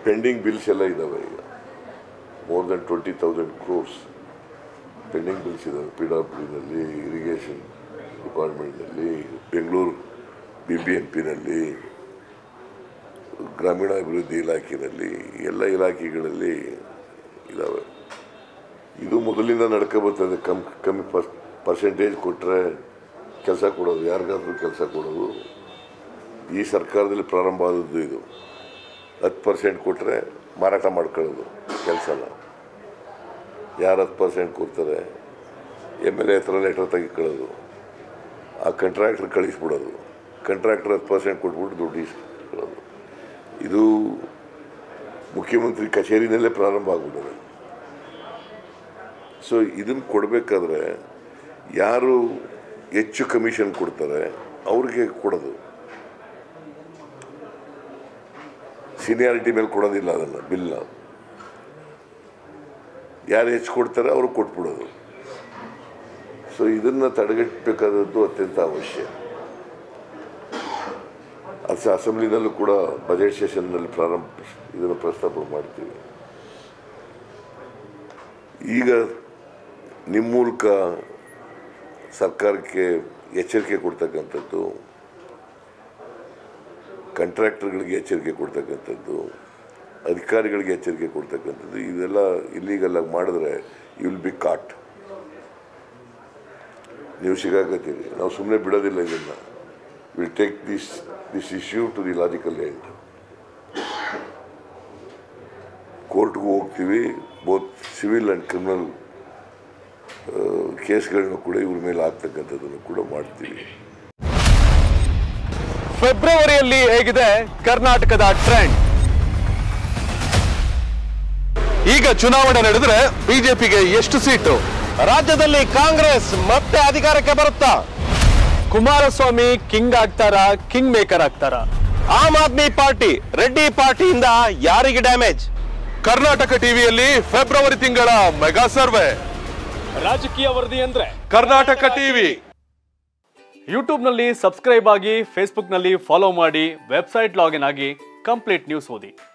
pending bills ಎಲ್ಲ ಇದ್ದಾವೆ ಈಗ more than twenty thousand crores pending bills P ಪಿ ಡಬ್ಲ್ಯೂ ಡಿನಲ್ಲಿ ಇರಿಗೇಷನ್ ಡಿಪಾರ್ಟ್ಮೆಂಟ್ನಲ್ಲಿ ಬೆಂಗಳೂರು ಬಿ ಬಿ ಎಂ ಪಿನಲ್ಲಿ ಗ್ರಾಮೀಣಾಭಿವೃದ್ಧಿ ಇಲಾಖೆಯಲ್ಲಿ ಎಲ್ಲ ಇಲಾಖೆಗಳಲ್ಲಿ ಇದ್ದಾವೆ ಇದು ಮೊದಲಿಂದ ನಡ್ಕೊ ಬರ್ತದೆ ಕಮ್ ಕಮ್ಮಿ ಪರ್ಸ್ ಪರ್ಸೆಂಟೇಜ್ ಕೊಟ್ಟರೆ ಕೆಲಸ ಕೊಡೋದು ಯಾರಿಗಾದ್ರೂ ಕೆಲಸ ಕೊಡೋದು ಈ ಸರ್ಕಾರದಲ್ಲಿ ಪ್ರಾರಂಭ ಆದದ್ದು ಇದು ಹತ್ತು ಪರ್ಸೆಂಟ್ ಕೊಟ್ಟರೆ ಮಾರಾಟ ಮಾಡ್ಕೊಳ್ಳೋದು ಕೆಲಸನ ಯಾರು ಹತ್ತು ಪರ್ಸೆಂಟ್ ಕೊಡ್ತಾರೆ ಎಮ್ ಎಲ್ ಎ ಹತ್ರ ಲೆಟರ್ ತೆಗಿಕೊಳ್ಳೋದು ಆ ಕಂಟ್ರಾಕ್ಟ್ರ್ ಕಳಿಸ್ಬಿಡೋದು ಕಂಟ್ರಾಕ್ಟರ್ ಹತ್ತು ಪರ್ಸೆಂಟ್ ಕೊಟ್ಬಿಟ್ಟು ದುಡ್ಡು ಇಸ್ಕೊಳ್ಳೋದು ಇದು ಮುಖ್ಯಮಂತ್ರಿ ಕಚೇರಿನಲ್ಲೇ ಪ್ರಾರಂಭ ಆಗ್ಬಿಟ್ಟಿದೆ ಸೊ ಇದನ್ನು ಕೊಡಬೇಕಾದ್ರೆ ಯಾರು ಹೆಚ್ಚು ಕಮಿಷನ್ ಕೊಡ್ತಾರೆ ಅವ್ರಿಗೆ ಕೊಡೋದು ಸೀನಿಯಾರಿಟಿ ಮೇಲೆ ಕೊಡೋದಿಲ್ಲ ಅದನ್ನು ಬಿಲ್ನ ಯಾರು ಹೆಚ್ಚು ಕೊಡ್ತಾರೆ ಅವರು ಕೊಟ್ಬಿಡೋದು ಸೊ ಇದನ್ನು ತಡೆಗಟ್ಟಬೇಕಾದದ್ದು ಅತ್ಯಂತ ಅವಶ್ಯ ಅದು ಅಸೆಂಬ್ಲಿನಲ್ಲೂ ಕೂಡ ಬಜೆಟ್ ಸೆಷನ್ನಲ್ಲಿ ಪ್ರಾರಂಭ ಇದನ್ನು ಪ್ರಸ್ತಾಪ ಮಾಡ್ತೀವಿ ಈಗ ನಿಮ್ಮ ಮೂಲಕ ಸರ್ಕಾರಕ್ಕೆ ಎಚ್ಚರಿಕೆ ಕೊಡ್ತಕ್ಕಂಥದ್ದು ಕಾಂಟ್ರಾಕ್ಟರ್ಗಳಿಗೆ ಎಚ್ಚರಿಕೆ ಕೊಡ್ತಕ್ಕಂಥದ್ದು ಅಧಿಕಾರಿಗಳಿಗೆ ಎಚ್ಚರಿಕೆ ಕೊಡ್ತಕ್ಕಂಥದ್ದು ಇದೆಲ್ಲ ಇಲ್ಲಿಗೆಲ್ಲ ಮಾಡಿದ್ರೆ ಯು ವಿಲ್ ಬಿ ಕಾಟ್ ನೀವು ಸಿಗಾಕತ್ತೀರಿ ನಾವು ಸುಮ್ಮನೆ ಬಿಡೋದಿಲ್ಲ ಇದನ್ನು will take this this issue to the logical end ಕೋರ್ಟ್ಗೂ ಹೋಗ್ತೀವಿ ಬೋತ್ ಸಿವಿಲ್ ಆ್ಯಂಡ್ ಕ್ರಿಮಿನಲ್ ಕೇಸ್ಗಳನ್ನ ಕೂಡ ಇವ್ರ ಮೇಲೆ ಆಗ್ತಕ್ಕಂಥದ್ದನ್ನು ಕೂಡ ಮಾಡ್ತೀವಿ ಫೆಬ್ರವರಿಯಲ್ಲಿ ಹೇಗಿದೆ ಕರ್ನಾಟಕದ ಟ್ರೆಂಡ್ ಈಗ ಚುನಾವಣೆ ನಡೆದ್ರೆ ಬಿಜೆಪಿಗೆ ಎಷ್ಟು ಸೀಟು ರಾಜ್ಯದಲ್ಲಿ ಕಾಂಗ್ರೆಸ್ ಮತ್ತೆ ಅಧಿಕಾರಕ್ಕೆ ಬರುತ್ತಾ ಕುಮಾರಸ್ವಾಮಿ ಕಿಂಗ್ ಆಗ್ತಾರ ಕಿಂಗ್ ಮೇಕರ್ ಆಗ್ತಾರ ಆಮ್ ಆದ್ಮಿ ಪಾರ್ಟಿ ರೆಡ್ಡಿ ಪಾರ್ಟಿಯಿಂದ ಯಾರಿಗೆ ಡ್ಯಾಮೇಜ್ ಕರ್ನಾಟಕ ಟಿವಿಯಲ್ಲಿ ಫೆಬ್ರವರಿ ತಿಂಗಳ ಮೆಗಾ ಸರ್ವೆ ರಾಜಕೀಯ ವರದಿ ಅಂದ್ರೆ ಕರ್ನಾಟಕ ಟಿವಿ ಯೂಟ್ಯೂಬ್ನಲ್ಲಿ ಸಬ್ಸ್ಕ್ರೈಬ್ ಆಗಿ ಫೇಸ್ಬುಕ್ನಲ್ಲಿ ಫಾಲೋ ಮಾಡಿ ವೆಬ್ಸೈಟ್ ಲಾಗಿನ್ ಆಗಿ ಕಂಪ್ಲೀಟ್ ನ್ಯೂಸ್ ಓದಿ